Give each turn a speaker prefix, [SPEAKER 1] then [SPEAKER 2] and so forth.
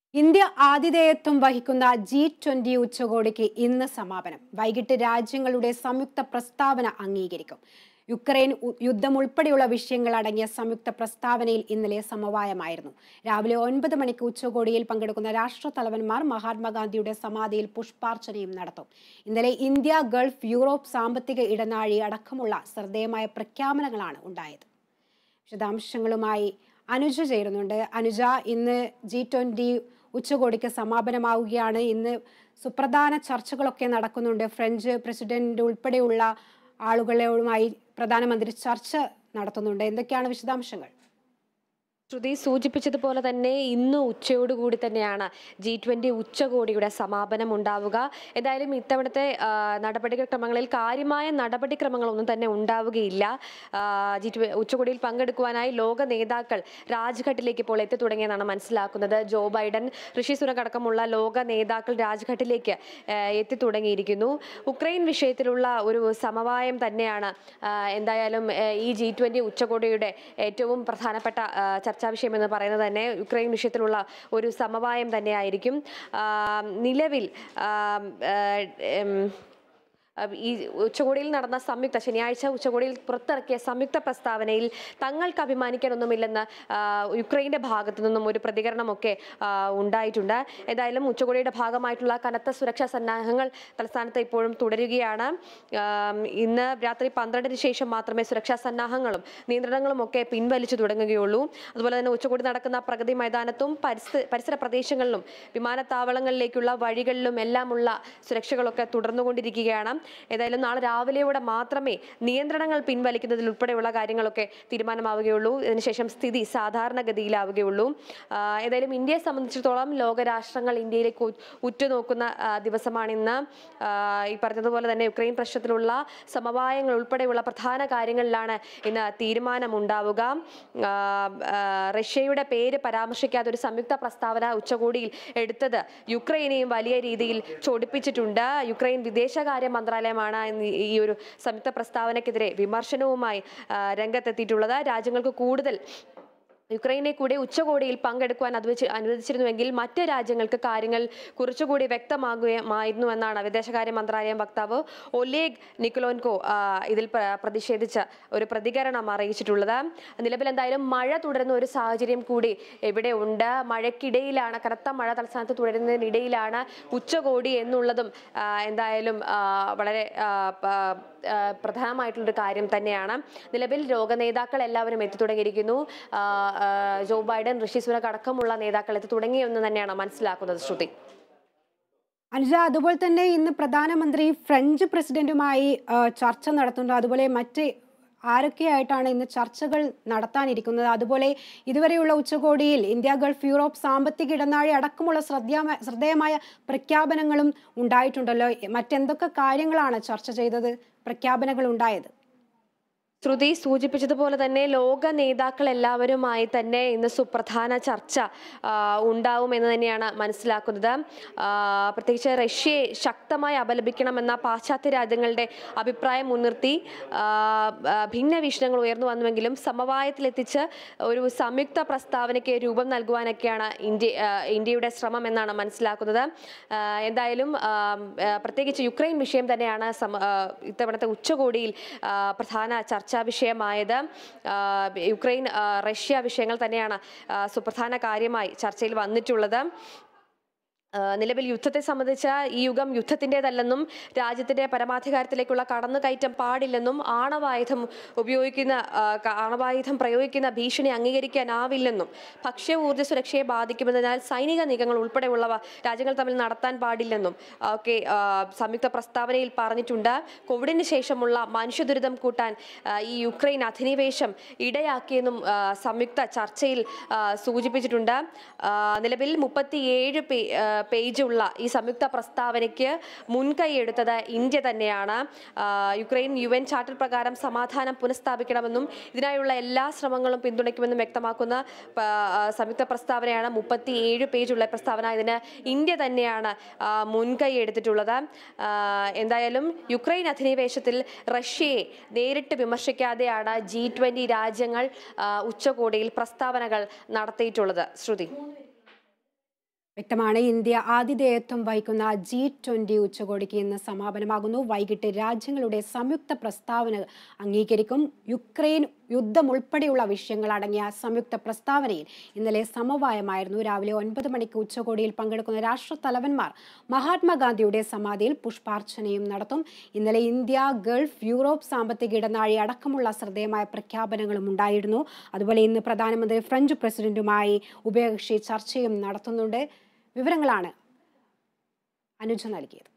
[SPEAKER 1] India ആതിഥേയത്വം വഹിക്കുന്ന G twenty ഉച്ചകോടിക്ക് ഇന്ന് സമാപനം വൈകിട്ട് രാജ്യങ്ങളുടെ സംയുക്ത പ്രസ്താവന അംഗീകരിക്കും യുക്രൈൻ ഉ- യുദ്ധം ഉൾപ്പെടെയുള്ള വിഷയങ്ങൾ അടങ്ങിയ സംയുക്ത പ്രസ്താവനയിൽ ഇന്നലെ സമവായമായിരുന്നു രാവിലെ ഒൻപത് മണിക്ക് ഉച്ചകോടിയിൽ പങ്കെടുക്കുന്ന രാഷ്ട്രത്തലവന്മാർ മഹാത്മാഗാന്ധിയുടെ സമാധിയിൽ പുഷ്പാർച്ചനയും നടത്തും ഇന്നലെ ഇന്ത്യ ഗൾഫ് യൂറോപ്പ് സാമ്പത്തിക ഇടനാഴി അടക്കമുള്ള ശ്രദ്ധേയമായ പ്രഖ്യാപനങ്ങളാണ് ഉണ്ടായത് വിശദാംശങ്ങളുമായി അനുജ ചേരുന്നുണ്ട് അനുജ ഇന്ന് ജി ട്വന്റി ഉച്ചകോടിക്ക് സമാപനമാവുകയാണ് ഇന്ന് സുപ്രധാന ചർച്ചകളൊക്കെ നടക്കുന്നുണ്ട് ഫ്രഞ്ച് പ്രസിഡന്റ് ഉൾപ്പെടെയുള്ള ആളുകളുമായി പ്രധാനമന്ത്രി ചർച്ച നടത്തുന്നുണ്ട് എന്തൊക്കെയാണ് വിശദാംശങ്ങൾ
[SPEAKER 2] ശ്രുതി സൂചിപ്പിച്ചതുപോലെ തന്നെ ഇന്ന് ഉച്ചയോടുകൂടി തന്നെയാണ് ജി ട്വന്റി ഉച്ചകോടിയുടെ സമാപനം ഉണ്ടാവുക എന്തായാലും ഇത്തവണത്തെ ആ, നടപടിക്രമങ്ങളിൽ കാര്യമായ നടപടിക്രമങ്ങളൊന്നും തന്നെ ഉണ്ടാവുകയില്ല ആ, ജി ട്വ ഉച്ചകോടിയിൽ പങ്കെടുക്കുവാനായി ലോക നേതാക്കൾ രാജ്ഘട്ടിലേക്ക് ഇപ്പോൾ എത്തി തുടങ്ങിയെന്നാണ് മനസ്സിലാക്കുന്നത് ജോ ബൈഡൻ ഋഷി സുനക് അടക്കമുള്ള ലോക നേതാക്കൾ രാജ്ഘട്ടിലേക്ക് ആ, എത്തി തുടങ്ങിയിരിക്കുന്നു ഉക്രൈൻ വിഷയത്തിലുള്ള ഒരു സമവായം തന്നെയാണ് ആ, എന്തായാലും ആ, ഈ ജി ട്വന്റി ഉച്ചകോടിയുടെ ഏറ്റവും പ്രധാനപ്പെട്ട ആ, ചർച്ചാ വിഷയം എന്ന് പറയുന്നത് തന്നെ യുക്രൈൻ വിഷയത്തിലുള്ള ഒരു സമവായം തന്നെയായിരിക്കും ആ, നിലവിൽ ആ, ആ, ഉം, അഹ് ഈ ഉച്ചകോടിയിൽ നടന്ന സംയുക്ത ശനിയാഴ്ച ഉച്ചകോടിയിൽ പുറത്തിറക്കിയ സംയുക്ത പ്രസ്താവനയിൽ തങ്ങൾക്ക് അഭിമാനിക്കാനൊന്നുമില്ലെന്ന് ആ, യുക്രൈന്റെ ഭാഗത്തു നിന്നും ഒരു പ്രതികരണമൊക്കെ ആ, ഉണ്ടായിട്ടുണ്ട് ഏതായാലും ഉച്ചകോടിയുടെ ഭാഗമായിട്ടുള്ള കനത്ത സുരക്ഷാ സന്നാഹങ്ങൾ തലസ്ഥാനത്ത് ഇപ്പോഴും തുടരുകയാണ് ആം, ഇന്ന് രാത്രി പന്ത്രണ്ടിന് ശേഷം മാത്രമേ സുരക്ഷാ സന്നാഹങ്ങളും നിയന്ത്രണങ്ങളും ഒക്കെ പിൻവലിച്ചു തുടങ്ങുകയുള്ളൂ അതുപോലെ തന്നെ ഉച്ചകോടി നടക്കുന്ന പ്രഗതി മൈതാനത്തും പരിസ്ഥ പരിസര പ്രദേശങ്ങളിലും വിമാനത്താവളങ്ങളിലേക്കുള്ള വഴികളിലും എല്ലാമുള്ള സുരക്ഷകളൊക്കെ തുടർന്നുകൊണ്ടിരിക്കുകയാണ് ഏതായാലും നാളെ രാവിലെയോടെ മാത്രമേ നിയന്ത്രണങ്ങൾ പിൻവലിക്കുന്നതിൽ ഉൾപ്പെടെയുള്ള കാര്യങ്ങളൊക്കെ തീരുമാനമാവുകയുള്ളൂ ഇതിനുശേഷം സ്ഥിതി സാധാരണഗതിയിലാവുകയുള്ളൂ ആ, ഏതായാലും ഇന്ത്യയെ സംബന്ധിച്ചിടത്തോളം ലോകരാഷ്ട്രങ്ങൾ ഇന്ത്യയിലേക്ക് ഉ- ഉറ്റുനോക്കുന്ന ആ, ദിവസമാണിന്ന് ആ, ഈ പറഞ്ഞതുപോലെ തന്നെ യുക്രൈൻ പ്രശ്നത്തിലുള്ള സമവായങ്ങൾ ഉൾപ്പെടെയുള്ള പ്രധാന കാര്യങ്ങളിലാണ് ഇന്ന് തീരുമാനമുണ്ടാവുക ആ, ആ, റഷ്യയുടെ പേര് പരാമർശിക്കാതെ ഒരു സംയുക്ത പ്രസ്താവന ഉച്ചകോടിയിൽ എടുത്തത് യുക്രൈനെയും വലിയ രീതിയിൽ ചൊടിപ്പിച്ചിട്ടുണ്ട് യുക്രൈൻ വിദേശകാര്യ മന്ത്രാലയമാണ് ഇന്ന് ഈ ഒരു സംയുക്ത പ്രസ്താവനയ്ക്കെതിരെ വിമർശനവുമായി ആ, രംഗത്തെത്തിയിട്ടുള്ളത് രാജ്യങ്ങൾക്ക് കൂടുതൽ യുക്രൈനെ കൂടി ഉച്ചകോടിയിൽ പങ്കെടുക്കുവാൻ അനുവദിച്ച് അനുവദിച്ചിരുന്നുവെങ്കിൽ മറ്റ് രാജ്യങ്ങൾക്ക് കാര്യങ്ങൾ കുറച്ചുകൂടി വ്യക്തമാകുകയായിരുന്നു എന്നാണ് വിദേശകാര്യ മന്ത്രാലയം വക്താവ് ഒലേഗ് നിക്കലോൻകോ ആ, ഇതിൽ പ്ര- പ്രതിഷേധിച്ച് ഒരു പ്രതികരണം അറിയിച്ചിട്ടുള്ളത് നിലവിൽ എന്തായാലും മഴ തുടരുന്ന ഒരു സാഹചര്യം കൂടി ഇവിടെ ഉണ്ട് മഴയ്ക്കിടയിലാണ് കനത്ത മഴ തലസ്ഥാനത്ത് തുടരുന്നതിനിടയിലാണ് ഉച്ചകോടി എന്നുള്ളതും ആ, എന്തായാലും ആ, വളരെ ആ, പ- ആ, പ്രധാനമായിട്ടുള്ളൊരു കാര്യം തന്നെയാണ് നിലവിൽ ലോക നേതാക്കൾ എല്ലാവരും എത്തി തുടങ്ങിയിരിക്കുന്നു ആ, ആ, ജോ ബൈഡൻ ഋഷി സുനക് അടക്കമുള്ള നേതാക്കൾ എത്തി തുടങ്ങിയെന്ന് തന്നെയാണ് മനസ്സിലാക്കുന്നത് ശ്രുതി
[SPEAKER 1] അനുജ അതുപോലെ തന്നെ ഇന്ന് പ്രധാനമന്ത്രി ഫ്രഞ്ച് പ്രസിഡന്റുമായി ആ, ചർച്ച നടത്തുന്നുണ്ട് അതുപോലെ മറ്റ് ആരൊക്കെയായിട്ടാണ് ഇന്ന് ചർച്ചകൾ നടത്താനിരിക്കുന്നത് അതുപോലെ ഇതുവരെയുള്ള ഉച്ചകോടിയിൽ ഇന്ത്യ ഗൾഫ് യൂറോപ്പ് സാമ്പത്തിക ഇടനാഴി അടക്കമുള്ള ശ്രദ്ധേയമായ ശ്രദ്ധേയമായ പ്രഖ്യാപനങ്ങളും ഉണ്ടായിട്ടുണ്ടല്ലോ മറ്റെന്തൊക്കെ കാര്യങ്ങളാണ് ചർച്ച ചെയ്തത് പ്രഖ്യാപനങ്ങൾ ഉണ്ടായത്
[SPEAKER 2] ശ്രുതി സൂചിപ്പിച്ചതുപോലെ തന്നെ ലോക നേതാക്കൾ എല്ലാവരുമായി തന്നെ ഇന്ന് സുപ്രധാന ചർച്ച ആ, ഉണ്ടാവുമെന്ന് തന്നെയാണ് മനസ്സിലാക്കുന്നത് ആ, പ്രത്യേകിച്ച് റഷ്യയെ ശക്തമായി അപലപിക്കണമെന്ന പാശ്ചാത്യ രാജ്യങ്ങളുടെ അഭിപ്രായം മുൻനിർത്തി ആ, ആ, ഭിന്ന വീക്ഷണങ്ങൾ ഉയർന്നു വന്നുവെങ്കിലും സമവായത്തിലെത്തിച്ച് ഒരു സംയുക്ത പ്രസ്താവനയ്ക്ക് രൂപം നൽകുവാനൊക്കെയാണ് ഇന്ത്യ ആ, ഇന്ത്യയുടെ ശ്രമം എന്നാണ് മനസ്സിലാക്കുന്നത് ആ, എന്തായാലും ആ, ആ, പ്രത്യേകിച്ച് യുക്രൈൻ വിഷയം തന്നെയാണ് സമ- ആ, ഇത്തവണത്തെ ഉച്ചകോടിയിൽ ആ, പ്രധാന ചർച്ചാ വിഷയമായത് ആ, യുക്രൈൻ ആ, റഷ്യ വിഷയങ്ങൾ തന്നെയാണ് ആ, സുപ്രധാന കാര്യമായി ചർച്ചയിൽ വന്നിട്ടുള്ളത് ആ, നിലവിൽ യുദ്ധത്തെ സംബന്ധിച്ച ഈ യുഗം യുദ്ധത്തിൻ്റെതല്ലെന്നും രാജ്യത്തിന്റെ പരമാധികാരത്തിലേക്കുള്ള കടന്നുകയറ്റം പാടില്ലെന്നും ആണവായുധം ഉപയോഗിക്കുന്ന ആ, ക- ആണവായുധം പ്രയോഗിക്കുന്ന ഭീഷണി അംഗീകരിക്കാനാവില്ലെന്നും ഭക്ഷ്യ ഊർജ്ജ സുരക്ഷയെ ബാധിക്കുമെന്നതിനാൽ സൈനിക നീക്കങ്ങൾ ഉൾപ്പെടെയുള്ളവ രാജ്യങ്ങൾ തമ്മിൽ നടത്താൻ പാടില്ലെന്നും ആ, ഒക്കെ ആ, സംയുക്ത പ്രസ്താവനയിൽ പറഞ്ഞിട്ടുണ്ട് കോവിഡിന് ശേഷമുള്ള മനുഷ്യദുരിതം കൂട്ടാൻ ആ, ഈ യുക്രൈൻ അധിനിവേശം ഇടയാക്കിയെന്നും ആ, സംയുക്ത ചർച്ചയിൽ ആ, സൂചിപ്പിച്ചിട്ടുണ്ട് ആ, നിലവിൽ മുപ്പത്തിയേഴ് പേ ആ, പേജുള്ള ഈ സംയുക്ത പ്രസ്താവനയ്ക്ക് മുൻകൈ എടുത്തത് ഇന്ത്യ തന്നെയാണ് ആ, യുക്രൈൻ യു എൻ ചാർട്ടർ പ്രകാരം സമാധാനം പുനഃസ്ഥാപിക്കണമെന്നും ഇതിനായുള്ള എല്ലാ ശ്രമങ്ങളും പിന്തുണയ്ക്കുമെന്നും വ്യക്തമാക്കുന്ന പ- ആ, സംയുക്ത പ്രസ്താവനയാണ് മുപ്പത്തിയേഴ് പേജുള്ള പ്രസ്താവന ഇതിന് ഇന്ത്യ തന്നെയാണ് ആ, മുൻകൈ എടുത്തിട്ടുള്ളത് ആ, എന്തായാലും യുക്രൈൻ അധിനിവേശത്തിൽ റഷ്യയെ നേരിട്ട് വിമർശിക്കാതെയാണ് ജി ട്വന്റി രാജ്യങ്ങൾ ആ, ഉച്ചകോടിയിൽ പ്രസ്താവനകൾ നടത്തിയിട്ടുള്ളത് ശ്രുതി
[SPEAKER 1] വ്യക്തമാണ് ഇന്ത്യ ആതിഥേയത്വം വഹിക്കുന്ന ജി ട്വന്റി ഉച്ചകോടിക്ക് ഇന്ന് സമാപനമാകുന്നു വൈകിട്ട് രാജ്യങ്ങളുടെ സംയുക്ത പ്രസ്താവന അംഗീകരിക്കും യുക്രൈൻ യുദ്ധം ഉൾപ്പെടെയുള്ള വിഷയങ്ങൾ അടങ്ങിയ സംയുക്ത പ്രസ്താവനയിൽ ഇന്നലെ സമവായമായിരുന്നു രാവിലെ ഒൻപത് മണിക്ക് ഉച്ചകോടിയിൽ പങ്കെടുക്കുന്ന രാഷ്ട്രത്തലവന്മാർ മഹാത്മാഗാന്ധിയുടെ സമാധിയിൽ പുഷ്പാർച്ചനയും നടത്തും ഇന്നലെ ഇന്ത്യ ഗൾഫ് യൂറോപ്പ് സാമ്പത്തിക ഇടനാഴി അടക്കമുള്ള ശ്രദ്ധേയമായ പ്രഖ്യാപനങ്ങളും ഉണ്ടായിരുന്നു അതുപോലെ ഇന്ന് പ്രധാനമന്ത്രി ഫ്രഞ്ച് പ്രസിഡന്റുമായി ഉഭയകക്ഷി ചർച്ചയും നടത്തുന്നുണ്ട് വിവരങ്ങളാണ് അനുജ നൽകിയത്